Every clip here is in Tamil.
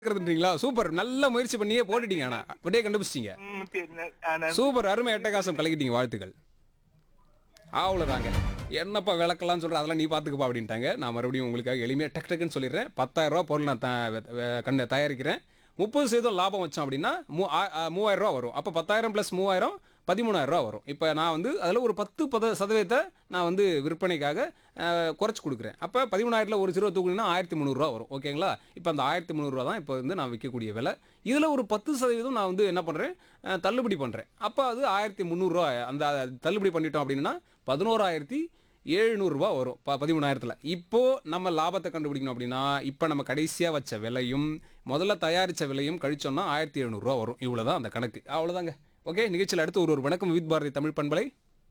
இருக்கிறதுன்றீங்களா சூப்பர் நல்ல முயற்சி பண்ணியே போட்டுட்டீங்க ஆனா அப்படியே கண்டுபிடிச்சிட்டீங்க ம், சரி, ந- ஆ, நன்றி. சூப்பர் அருமை எட்டகாசம் கலக்கிட்டீங்க வாழ்த்துக்கள் அவ்வளோதாங்க என்னப்பா விளக்கலாம்னு சொல்ற அதெல்லாம் நீ பார்த்துக்கப்பா அப்படின்ட்டாங்க நான் மறுபடியும் உங்களுக்காக எளிமையாக டக் டக்குன்னு சொல்லிடுறேன் பத்தாயிரம் ரூபா பொருள் நான் த- வே- கண்ட தயாரிக்கிறேன் முப்பது சதவீதம் லாபம் வச்சோம் அப்படின்னா மூ ஆ- ஆ, மூவாயிரம் ரூபா வரும் அப்போ பத்தாயிரம் ப்ளஸ் மூவாயிரம் பதிமூணாயிரம் ரூபா வரும் இப்போ நான் வந்து அதில் ஒரு பத்து பத சதவீதத்தை நான் வந்து விற்பனைக்காக குறைச்சி கொடுக்குறேன் அப்போ பதிமூணாயிரத்தில் ஒரு ஜீரோ தூக்குனீங்கன்னா ஆயிரத்தி முந்நூறுரூவா வரும் ஓகேங்களா இப்போ அந்த ஆயிரத்தி முந்நூறுரூவா தான் இப்போ வந்து நான் விற்கக்கூடிய விலை இதில் ஒரு பத்து சதவீதம் நான் வந்து என்ன பண்ணுறேன் தள்ளுபடி பண்ணுறேன் அப்போ அது ஆயிரத்தி முந்நூறுரூவா அந்த தள்ளுபடி பண்ணிட்டோம் அப்படின்னா பதினோராயிரத்தி எழுநூறுபா வரும் ப பதிமூணாயிரத்தில் இப்போது நம்ம லாபத்தை கண்டுபிடிக்கணும் அப்படின்னா இப்போ நம்ம கடைசியாக வச்ச விலையும் முதல்ல தயாரித்த விலையும் கழிச்சோம்னா ஆயிரத்தி எழுநூறுவா வரும் இவ்வளோ தான் அந்த கணக்கு அவ்வளோதாங்க ஓகே நிகழ்ச்சியில் அடுத்து ஒரு ஒரு வணக்கம் வித் பாரதி தமிழ் பண்பலை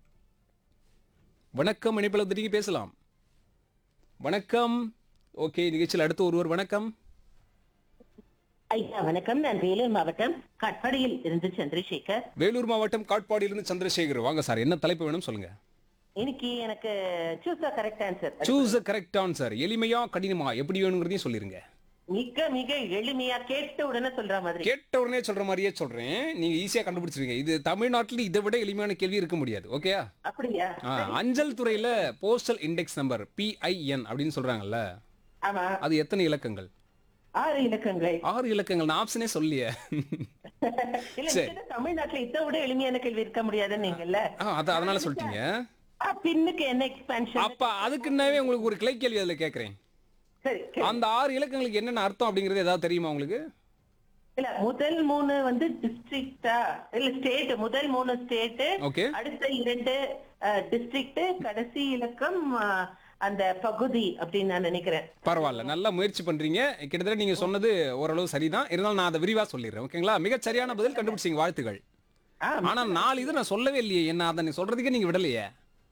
வணக்கம் இணைப்பில் திரும்பி பேசலாம் வணக்கம் ஓகே நிகழ்ச்சியில் அடுத்து ஒருவர் வணக்கம் ஐயா வணக்கம் நான் வேலூர் மாவட்டம் கட்படியில் இருந்து சந்திரசேகர் வேலூர் மாவட்டம் காட்பாடியிலிருந்து சந்திரசேகர் வாங்க சார் என்ன தலைப்பு வேணும் சொல்லுங்க இன்னைக்கு எனக்கு choose correct answer choose a correct answer எளிமையா கடினமா எப்படி வேணுங்கிறதையும் சொல்லிருங்க மிக மிக எளிமையா கேட்ட உடனே சொல்ற மாதிரி கேட்ட உடனே சொல்ற மாதிரியே சொல்றேன் நீங்க ஈஸியா கண்டுபிடிச்சிருவீங்க இது தமிழ்நாட்டில் இதை விட எளிமையான கேள்வி இருக்க முடியாது ஓகேயா அப்படியா ஆ, அஞ்சல் துறையில போஸ்டல் இண்டெக்ஸ் நம்பர் பிஐஎன் அப்படின்னு சொல்றாங்கல்ல ஆமா அது எத்தனை இலக்கங்கள் ஆறு இலக்கங்கள் ஆறு இலக்கங்கள் நான் ஆப்ஷனே சொல்லியே இல்ல நிச்சயமா தமிழ்நாட்டுல இதை விட எளிமையான கேள்வி இருக்க முடியாதுன்னு நீங்கல்ல ஆ, அத அதனால சொல்லிட்டீங்க ஆ, பின்னுக்கு என்ன எக்ஸ்பான்ஷன் அப்ப அதுக்குன்னாவே உங்களுக்கு ஒரு கிளை கேள்வி அதுல கேக்குறேன் சரி சரி. அந்த ஆறு இலக்கங்களுக்கு என்னென்ன அர்த்தம் அப்படிங்கறது ஏதாவது தெரியுமா உங்களுக்கு இல்ல முதல் மூணு வந்து டிஸ்ட்ரிக்டா இல்ல ஸ்டேட் முதல் மூணு ஸ்டேட் ஓகே அடுத்த இரண்டு டிஸ்ட்ரிக்ட் கடைசி இலக்கம் ஆ, அந்த பகுதி அப்படின்னு நான் நினைக்கிறேன் பரவாயில்ல நல்லா முயற்சி பண்றீங்க கிட்டத்தட்ட நீங்க சொன்னது ஓரளவு சரிதான் இருந்தாலும் நான் அதை விரிவா சொல்லிடுறேன் ஓகேங்களா மிகச் சரியான பதில் கண்டுபிடிச்சீங்க வாழ்த்துக்கள் ஆ, ஆனா நாலு இது நான் சொல்லவே இல்லையே என்ன அதை நீ சொல்றதுக்கே நீங்க விடலையே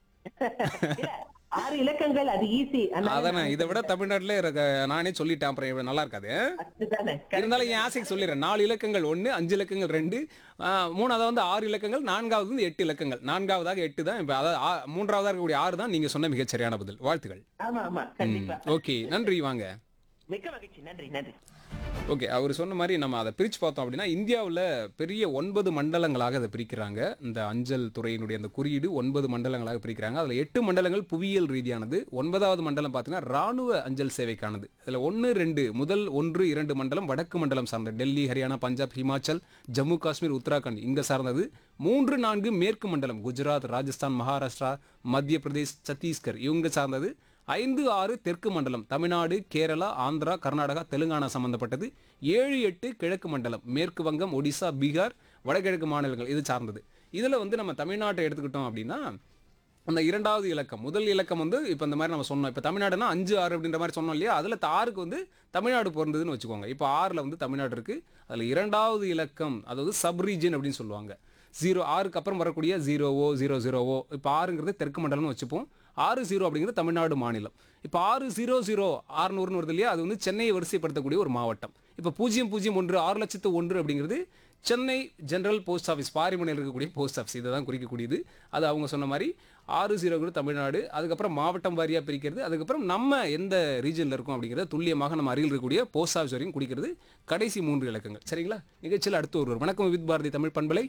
இல்ல, ஆறு இலக்கங்கள் அது ஈஸி அதானே இதை விட தமிழ்நாட்டுல இருக்க நானே சொல்லிட்டேன் அப்புறம் இவ்வளவு நல்லா இருக்காது அதுதானே இருந்தாலும் என் ஆசைக்கு சொல்லிடுறேன் நாலு இலக்கங்கள் ஒன்று அஞ்சு இலக்கங்கள் ரெண்டு ஆ, மூணாவது வந்து ஆறு இலக்கங்கள் நான்காவது வந்து எட்டு இலக்கங்கள் நான்காவதாக எட்டு தான் இப்போ அதாவது ஆ- மூன்றாவதாக இருக்கக்கூடிய ஆறு தான் நீங்க சொன்ன மிகச் சரியான பதில் வாழ்த்துக்கள் ஆமா ஆமா கண்டிப்பா ஓகே நன்றி வாங்க மிக்க மகிழ்ச்சி நன்றி நன்றி ஓகே அவர் சொன்ன மாதிரி நம்ம அதை பிரித்து பார்த்தோம் அப்படின்னா இந்தியாவில் பெரிய ஒன்பது மண்டலங்களாக அதை பிரிக்கிறாங்க இந்த அஞ்சல் துறையினுடைய அந்த குறியீடு ஒன்பது மண்டலங்களாக பிரிக்கிறாங்க அதில் எட்டு மண்டலங்கள் புவியியல் ரீதியானது ஒன்பதாவது மண்டலம் பார்த்தீங்கன்னா ராணுவ அஞ்சல் சேவைக்கானது இதில் ஒன்று ரெண்டு முதல் ஒன்று இரண்டு மண்டலம் வடக்கு மண்டலம் சார்ந்தது டெல்லி ஹரியானா பஞ்சாப் ஹிமாச்சல் ஜம்மு காஷ்மீர் உத்தராகண்ட் இங்கே சார்ந்தது மூன்று நான்கு மேற்கு மண்டலம் குஜராத் ராஜஸ்தான் மகாராஷ்டிரா மத்திய பிரதேஷ் சத்தீஸ்கர் இவங்க சார்ந்தது ஐந்து ஆறு தெற்கு மண்டலம் தமிழ்நாடு கேரளா ஆந்திரா கர்நாடகா தெலுங்கானா சம்பந்தப்பட்டது ஏழு எட்டு கிழக்கு மண்டலம் மேற்கு வங்கம் ஒடிசா பீகார் வடகிழக்கு மாநிலங்கள் இது சார்ந்தது இதில் வந்து நம்ம தமிழ்நாட்டை எடுத்துக்கிட்டோம் அப்படின்னா அந்த இரண்டாவது இலக்கம் முதல் இலக்கம் வந்து இப்போ இந்த மாதிரி நம்ம சொன்னோம் இப்போ தமிழ்நாடுனா அஞ்சு ஆறு அப்படின்ற மாதிரி சொன்னோம் இல்லையா அதில் ஆறுக்கு வந்து தமிழ்நாடு பிறந்ததுன்னு வச்சுக்கோங்க இப்போ ஆறில் வந்து தமிழ்நாடு இருக்குது அதில் இரண்டாவது இலக்கம் அதாவது சப் ரீஜன் அப்படின்னு சொல்லுவாங்க ஜீரோ ஆறுக்கு அப்புறம் வரக்கூடிய ஜீரோவோ ஜீரோ ஜீரோவோ இப்போ ஆறுங்கிறது தெற்கு மண்டலம்னு வச்சுப்போம் ஆறு ஜீரோ அப்படிங்கிறது தமிழ்நாடு மாநிலம் இப்போ ஆறு ஜீரோ ஜீரோ ஆறுநூறுன்னு வருது இல்லையா அது வந்து சென்னையை வரிசைப்படுத்தக்கூடிய ஒரு மாவட்டம் இப்போ பூஜ்ஜியம் பூஜ்ஜியம் ஒன்று ஆறு லட்சத்து ஒன்று அப்படிங்கிறது சென்னை ஜெனரல் போஸ்ட் ஆஃபீஸ் பாரிமனையில் இருக்கக்கூடிய போஸ்ட் ஆஃபீஸ் இதை தான் குறிக்கக்கூடியது அது அவங்க சொன்ன மாதிரி ஆறு ஜீரோங்கிறது தமிழ்நாடு அதுக்கப்புறம் மாவட்டம் வாரியாக பிரிக்கிறது அதுக்கப்புறம் நம்ம எந்த ரீஜனில் இருக்கோம் அப்படிங்கிறத துல்லியமாக நம்ம அருகில் இருக்கக்கூடிய போஸ்ட் ஆஃபீஸ் வரையும் குடிக்கிறது கடைசி மூன்று இலக்கங்கள் சரிங்களா நிகழ்ச்சியில் அடுத்து ஒருவர் வணக்கம் வித் பாரதி தமிழ் பண்பலை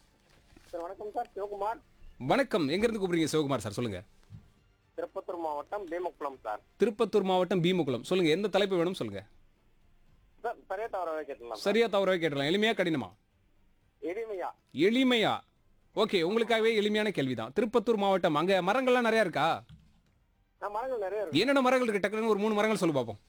சார் வணக்கம் சார் சிவகுமார் வணக்கம் எங்கேருந்து கூப்பிடுறீங்க சிவகுமார் சார் சொல்லுங்கள் திருப்பத்தூர் மாவட்டம் பீமக்குளம் சார் திருப்பத்தூர் மாவட்டம் பீமுகுளம் சொல்லுங்கள் எந்த தலைப்பு வேணும் சொல்லுங்கள் சார் சரியா தவறவே கேட்டலாம் சரியா தவறவே கேட்டலாம் எளிமையா கடினமா எளிமையா எளிமையா ஓகே உங்களுக்காகவே எளிமையான கேள்விதான் திருப்பத்தூர் மாவட்டம் அங்க மரங்கள்லாம் நிறைய இருக்கா நான் மரங்கள் நிறைய இருக்கு என்னென்ன மரங்கள் இருக்கு டக்குனு ஒரு மூணு மரங்கள் சொல்லு பார்ப்போம்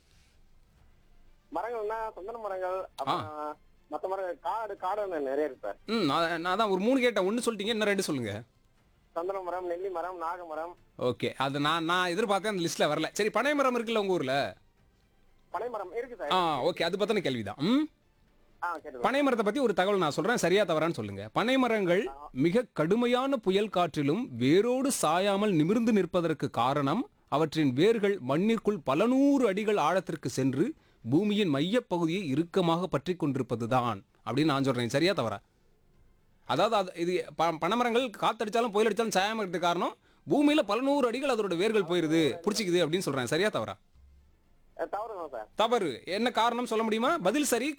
மரங்கள்னா சந்தன மரங்கள் அப்புறம் மத்த மரங்கள் காடு காடு நிறைய இருக்கு சார் ம் நான் நான் தான் ஒரு மூணு கேட்டேன் ஒன்று சொல்லிட்டீங்க இன்னும் ரெண்டு சொல்லுங்க சந்தன மரம் நெல்லி மரம் நாக மரம் ஓகே அது நான் நான் எதிர்பார்த்தேன் அந்த லிஸ்ட்ல வரல சரி பனை மரம் இருக்குல்ல உங்க ஊர்ல பனை மரம் இருக்கு சார் ஆ ஓகே அது பத்தின கேள்விதான் ம் ஆ கேட்டு பனை மரத்தை பத்தி ஒரு தகவல் நான் சொல்றேன் சரியா தவறான்னு சொல்லுங்க பனை மரங்கள் மிக கடுமையான புயல் காற்றிலும் வேரோடு சாயாமல் நிமிர்ந்து நிற்பதற்கு காரணம் அவற்றின் வேர்கள் மண்ணிற்குள் பல நூறு அடிகள் ஆழத்திற்கு சென்று பூமியின் மையப்பகுதியை இறுக்கமாக பற்றி கொண்டிருப்பதுதான் அப்படின்னு நான் சொல்றேன் சரியா தவறா அதாவது அது இது ப- பனைமரங்கள் காத்தடிச்சாலும் புயல் அடிச்சாலும் சாயாம இருக்கிறதுக்கு காரணம் பூமியில பல நூறு அடிகள் அதோட வேர்கள் போயிருது பிடிச்சிக்குது அப்படின்னு சொல்றேன் சரியா தவறா தவறு தான் சார் தவறு என்ன காரணம் சொல்ல முடியுமா பதில் சரி